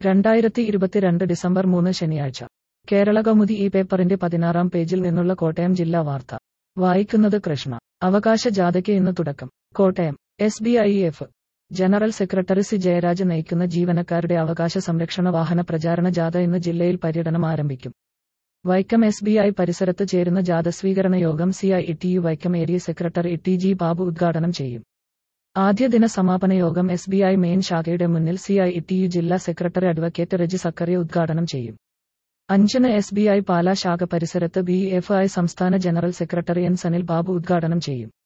രണ്ടായിരത്തി ഇരുപത്തിരണ്ട് ഡിസംബർ മൂന്ന് ശനിയാഴ്ച കേരള കൗമുദി ഈ പേപ്പറിന്റെ പതിനാറാം പേജിൽ നിന്നുള്ള കോട്ടയം ജില്ലാ വാർത്ത വായിക്കുന്നത് കൃഷ്ണ അവകാശ ജാഥയ്ക്ക് ഇന്ന് തുടക്കം Kottayam S B I F general secretary C Jayaraj നയിക്കുന്ന ജീവനക്കാരുടെ അവകാശ സംരക്ഷണ വാഹന പ്രചാരണ ജാഥ ഇന്ന് ജില്ലയിൽ പര്യടനം ആരംഭിക്കും വൈക്കം എസ് ബി ഐ പരിസരത്ത് ചേരുന്ന ജാഥ സ്വീകരണ യോഗം C I T U Vaikom area secretary T G Babu ഉദ്ഘാടനം ചെയ്യും ആദ്യ ദിന സമാപന യോഗം എസ് ബി ഐ മെയിൻ ശാഖയുടെ മുന്നിൽ സി ഐ ടി യു ജില്ലാ സെക്രട്ടറി അഡ്വക്കേറ്റ് റെജി സക്കറിയ ഉദ്ഘാടനം ചെയ്യും അഞ്ചിന് എസ് ബി ഐ പാലാ ശാഖ പരിസരത്ത് ബി എഫ് ഐ സംസ്ഥാന general secretary N Sanil Babu ഉദ്ഘാടനം ചെയ്യും